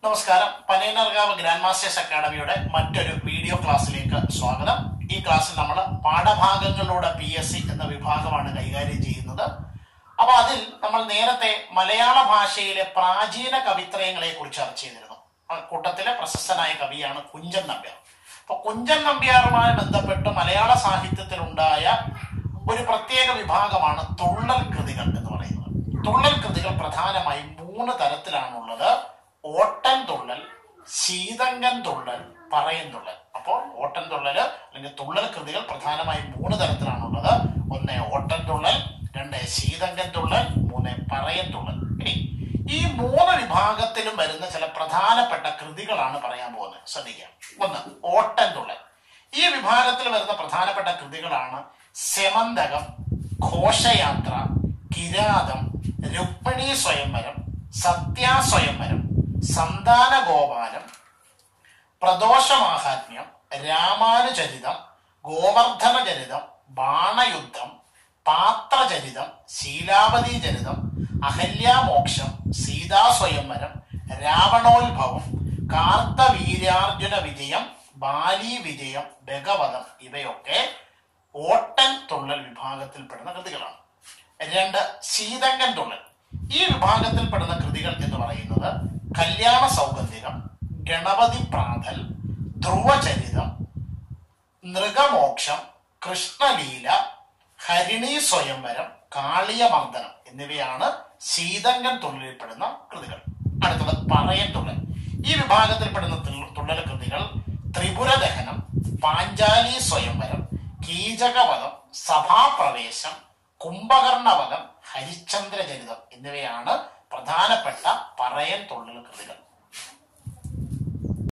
നമസ്കാരം പനയനർകാവ് grand masters അക്കാഡമിയുടെ മറ്റൊരു video ക്ലാസ്സിലേക്ക് സ്വാഗതം ഈ ക്ലാസ്സിൽ നമ്മൾ പാഠഭാഗങ്ങളിലൂടെ പി എസ് സി എന്ന വിഭാഗമാണ് കൈകാര്യം ചെയ്യുന്നത് അപ്പൊ അതിൽ നമ്മൾ നേരത്തെ മലയാള ഭാഷയിലെ പ്രാചീന കവിത്രയങ്ങളെ കുറിച്ച് ചർച്ച ചെയ്തിരുന്നു ആ കൂട്ടത്തിലെ പ്രശസ്തനായ കവിയാണ് കുഞ്ചൻ നമ്പ്യാർ അപ്പൊ കുഞ്ചൻ നമ്പ്യാറുമായി ബന്ധപ്പെട്ട് മലയാള സാഹിത്യത്തിലുണ്ടായ ഒരു പ്രത്യേക വിഭാഗമാണ് തുള്ളൽ കൃതികൾ എന്ന് പറയുന്നത് തുള്ളൽ കൃതികൾ പ്രധാനമായും മൂന്ന് തരത്തിലാണുള്ളത് ഓട്ടൻ തുള്ളൽ ശീതങ്കൻ തുള്ളൽ പറയൻ തുള്ളൽ അപ്പോൾ ഓട്ടൻ തുള്ളല് അല്ലെങ്കിൽ തുള്ളൽ കൃതികൾ പ്രധാനമായും മൂന്ന് തരത്തിലാണുള്ളത് ഒന്ന് ഓട്ടൻ തുള്ളൽ രണ്ട് ശീതങ്കൻ തുള്ളൽ മൂന്ന് പറയൻ തുള്ളൽ ഇനി ഈ മൂന്ന് വിഭാഗത്തിലും വരുന്ന ചില പ്രധാനപ്പെട്ട കൃതികളാണ് പറയാൻ പോകുന്നത് ശ്രദ്ധിക്കാം ഒന്ന് ഓട്ടൻ തുള്ളൽ ഈ വിഭാഗത്തിൽ വരുന്ന പ്രധാനപ്പെട്ട കൃതികളാണ് സെമന്തകം ഘോഷയാത്ര കിരാതം രുക്മിണി സ്വയംവരം സത്യാസ്വയംവരം സന്താന ഗോപാലം പ്രദോഷമാഹാത്മ്യം രാമാനുചരിതം ഗോവർദ്ധന ചരിതം ബാണയുദ്ധം പാത്രചരിതം ശീലാവതി ചരിതം അഹല്യാമോക്ഷം സീതാസ്വയംവരം രാവണോത്ഭവം കാർത്തവീര്യാർജുന വിജയം ബാലി വിജയം ഭഗവതം ഇവയൊക്കെ ഓട്ടൻ തുള്ളൽ വിഭാഗത്തിൽപ്പെടുന്ന കൃതികളാണ് രണ്ട് ശീതങ്കൻ തുള്ളൽ ഈ വിഭാഗത്തിൽപ്പെടുന്ന കൃതികൾ എന്ന് പറയുന്നത് കല്യാണ സൗഗന്ധികം ഗണപതി പ്രാതൽ ധ്രുവചരിതം നൃഗമോക്ഷം കൃഷ്ണലീല ഹരിണി സ്വയംവരം കാളിയമർദ്ദനം എന്നിവയാണ് ശീതങ്കൻ തുള്ളലിൽപ്പെടുന്ന കൃതികൾ അടുത്തത് പറയൻ തുള്ളൽ ഈ വിഭാഗത്തിൽപ്പെടുന്ന തുള്ള- തുള്ളൽ കൃതികൾ ത്രിപുരദഹനം പാഞ്ചാലി സ്വയംവരം കീചകവധം സഭാപ്രവേശം കുംഭകർണവധം ഹരിശ്ചന്ദ്രചരിതം എന്നിവയാണ് പ്രധാനപ്പെട്ട പറയൻ തുള്ളൽ കൃതികൾ